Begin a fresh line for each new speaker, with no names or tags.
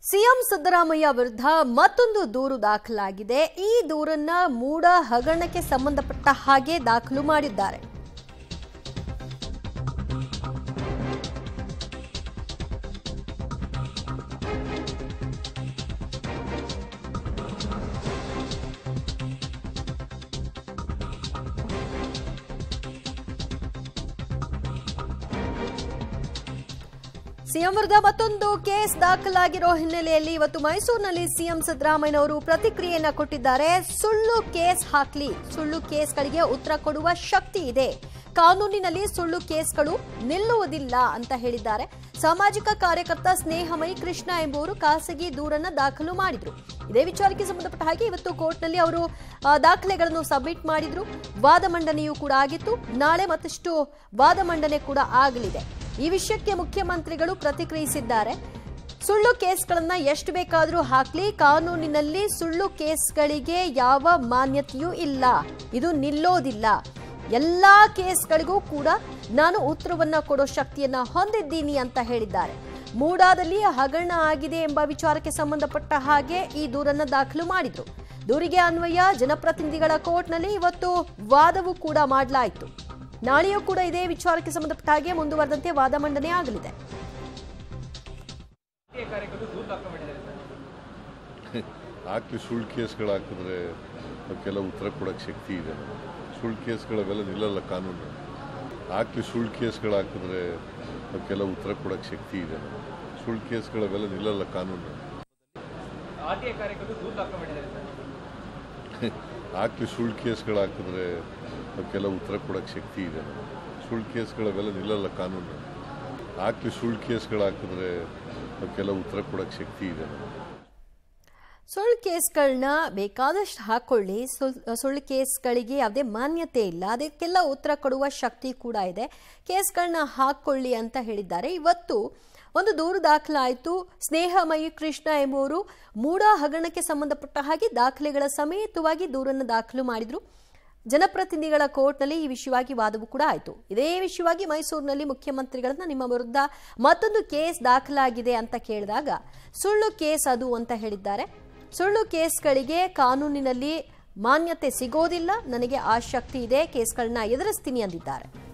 CM Siddaramaiah ವಿರುದ್ಧ ಮತ್ತೊಂದು ದೂರು ದಾಖಲಾಗಿದೆ ಈ ದೂರನ್ನ ಮೂಡ ಹಗರಣಕ್ಕೆ ಸಂಬಂಧಪಟ್ಟ ಹಾಗೆ ದಾಖಲು ಮಾಡಿದ್ದಾರೆ ಸಿಎಂ ವಿರುದ್ಧ ಮತ್ತೊಂದು ಕೇಸ್ ದಾಖಲಾಗಿರೋ ಹಿನ್ನೆಲೆಯಲ್ಲಿ ಇವತ್ತು ಮೈಸೂರಿನಲ್ಲಿ ಸಿಎಂ ಸಿದ್ದರಾಮಯ್ಯನವರು ಪ್ರತಿಕ್ರಿಯೆಯನ್ನ ಕೊಟ್ಟಿದ್ದಾರೆ ಸುಳ್ಳು ಕೇಸ್ ಹಾಕ್ಲಿ ಸುಳ್ಳು ಕೇಸ್ಗಳಿಗೆ ಉತ್ತರ ಕೊಡುವ ಶಕ್ತಿ ಇದೆ ಕಾನೂನಿನಲ್ಲಿ ಸುಳ್ಳು ಕೇಸ್ಗಳು ನಿಲ್ಲುವುದಿಲ್ಲ ಅಂತ ಹೇಳಿದ್ದಾರೆ ಸಾಮಾಜಿಕ ಕಾರ್ಯಕರ್ತ ಸ್ನೇಹಮಯಿ ಕೃಷ್ಣ ಎಂಬುವರು ಖಾಸಗಿ ದೂರನ್ನ ದಾಖಲು ಮಾಡಿದ್ರು ಇದೇ ವಿಚಾರಕ್ಕೆ ಸಂಬಂಧಪಟ್ಟ ಹಾಗೆ ಇವತ್ತು ಕೋರ್ಟ್ನಲ್ಲಿ ಅವರು ಆ, ದಾಖಲೆಗಳನ್ನು ಸಬ್ಮಿಟ್ ಮಾಡಿದ್ರು ವಾದ ಮಂಡನೆಯೂ ಕೂಡ ಆಗಿತ್ತು ನಾಳೆ ಮತ್ತಷ್ಟು ವಾದ ಮಂಡನೆ ಕೂಡ ಆಗಲಿದೆ ಈ ವಿಷಯಕ್ಕೆ ಮುಖ್ಯಮಂತ್ರಿಗಳು ಪ್ರತಿಕ್ರಿಯಿಸಿದ್ದಾರೆ ಸುಳ್ಳು ಕೇಸ್ಗಳನ್ನ ಎಷ್ಟು ಬೇಕಾದರೂ ಹಾಕ್ಲಿ ಕಾನೂನಿನಲ್ಲಿ ಸುಳ್ಳು ಕೇಸ್ಗಳಿಗೆ ಯಾವ ಮಾನ್ಯತೆಯೂ ಇಲ್ಲ ಇದು ನಿಲ್ಲೋದಿಲ್ಲ ಎಲ್ಲಾ ಕೇಸ್ಗಳಿಗೂ ಕೂಡ ನಾನು ಉತ್ತರವನ್ನ ಕೊಡೋ ಶಕ್ತಿಯನ್ನ ಹೊಂದಿದ್ದೀನಿ ಅಂತ ಹೇಳಿದ್ದಾರೆ ಮೂಡಾದಲ್ಲಿ ಹಗರಣ ಆಗಿದೆ ಎಂಬ ವಿಚಾರಕ್ಕೆ ಸಂಬಂಧಪಟ್ಟ ಹಾಗೆ ಈ ದೂರನ್ನ ದಾಖಲು ಮಾಡಿದ್ರು ದೂರಿಗೆ ಅನ್ವಯ ಜನಪ್ರತಿನಿಧಿಗಳ ಕೋರ್ಟ್ನಲ್ಲಿ ಇವತ್ತು ವಾದವೂ ಕೂಡ ಮಾಡಲಾಯಿತು ನಾಳೆಯೂ ಕೂಡ ಇದೇ ವಿಚಾರಕ್ಕೆ ಸಂಬಂಧಪಟ್ಟ ಹಾಗೆ ಮುಂದುವರೆದಂತೆ ವಾದ ಮಂಡನೆ ಆಗಲಿದೆ
ರಾಜಕೀಯ ಕಾರ್ಯಕರ್ತರು ದೂರು ದಾಖಲು ಮಾಡಿದ್ದಾರೆ ಸರ್
ಹಾಕಿ ಸುಳ್ಳು ಕೇಸ್ಗಳು ಹಾಕಿದ್ರೆ ಅವಕ್ಕೆಲ್ಲ ಉತ್ತರ ಕೊಡೋಕ್ಕೆ ಶಕ್ತಿ ಇದೆ ಸುಳ್ಳು ಕೇಸ್ಗಳವೆಲ್ಲ ನಿಲ್ಲಲ್ಲ ಕಾನೂನು ಹಾಕಿ ಸುಳ್ಳು ಕೇಸ್ಗಳು ಹಾಕಿದ್ರೆ ಅವಕ್ಕೆಲ್ಲ ಉತ್ತರ ಕೊಡೋಕ್ಕೆ ಶಕ್ತಿ ಇದೆ ಸುಳ್ಳು ಕೇಸ್ಗಳವೆಲ್ಲ ನಿಲ್ಲಲ್ಲ ಕಾನೂನು
ಆರ್ ಟಿ ಐ ಕಾರ್ಯಕರ್ತರು ದೂರು ದಾಖಲು ಮಾಡಿದ್ದಾರೆ ಸರ್
ಹಾಕಿ ಸುಳ್ಳು ಕೇಸ್ಗಳು ಹಾಕಿದ್ರೆ ಅವಕ್ಕೆಲ್ಲ ಉತ್ತರ ಕೊಡೋಕ್ಕೆ ಶಕ್ತಿ ಇದೆ ಸುಳ್ಳು ಕೇಸ್ಗಳವೆಲ್ಲ ನಿಲ್ಲಲ್ಲ ಕಾನೂನು ಹಾಕಿ ಸುಳ್ಳು ಕೇಸ್ಗಳು ಹಾಕಿದ್ರೆ ಅವಕ್ಕೆಲ್ಲ ಉತ್ತರ ಕೊಡೋಕ್ಕೆ ಶಕ್ತಿ ಇದೆ
ಸುಳ್ಳು ಕೇಸ್ಗಳನ್ನ ಬೇಕಾದಷ್ಟು ಹಾಕೊಳ್ಳಿ ಸುಳ್- ಸುಳ್ಳು ಕೇಸ್ಗಳಿಗೆ ಯಾವುದೇ ಮಾನ್ಯತೆ ಇಲ್ಲ ಅದಕ್ಕೆಲ್ಲ ಉತ್ತರ ಕೊಡುವ ಶಕ್ತಿ ಕೂಡ ಇದೆ ಕೇಸ್ಗಳನ್ನ ಹಾಕೊಳ್ಳಿ ಅಂತ ಹೇಳಿದ್ದಾರೆ ಇವತ್ತು ಒಂದು ದೂರು ದಾಖಲಾಯಿತು ಸ್ನೇಹಮಯಿ ಕೃಷ್ಣ ಎಂಬುವರು ಮೂಡ ಹಗರಣಕ್ಕೆ ಸಂಬಂಧಪಟ್ಟ ಹಾಗೆ ದಾಖಲೆಗಳ ಸಮೇತವಾಗಿ ದೂರನ್ನು ದಾಖಲು ಮಾಡಿದ್ರು ಜನಪ್ರತಿನಿಧಿಗಳ ಕೋರ್ಟ್ನಲ್ಲಿ ಈ ವಿಷಯವಾಗಿ ವಾದವೂ ಕೂಡ ಆಯಿತು ಇದೇ ವಿಷಯವಾಗಿ ಮೈಸೂರಿನಲ್ಲಿ ಮುಖ್ಯಮಂತ್ರಿಗಳನ್ನ ನಿಮ್ಮ ವಿರುದ್ಧ ಮತ್ತೊಂದು ಕೇಸ್ ದಾಖಲಾಗಿದೆ ಅಂತ ಕೇಳಿದಾಗ ಸುಳ್ಳು ಕೇಸ್ ಅದು ಅಂತ ಹೇಳಿದ್ದಾರೆ ಸುಳ್ಳು ಕೇಸ್ಗಳಿಗೆ ಕಾನೂನಿನಲ್ಲಿ ಮಾನ್ಯತೆ ಸಿಗೋದಿಲ್ಲ ನನಗೆ ಆ ಶಕ್ತಿ ಇದೆ ಕೇಸ್ಗಳನ್ನ ಎದುರಿಸ್ತೀನಿ ಅಂದಿದ್ದಾರೆ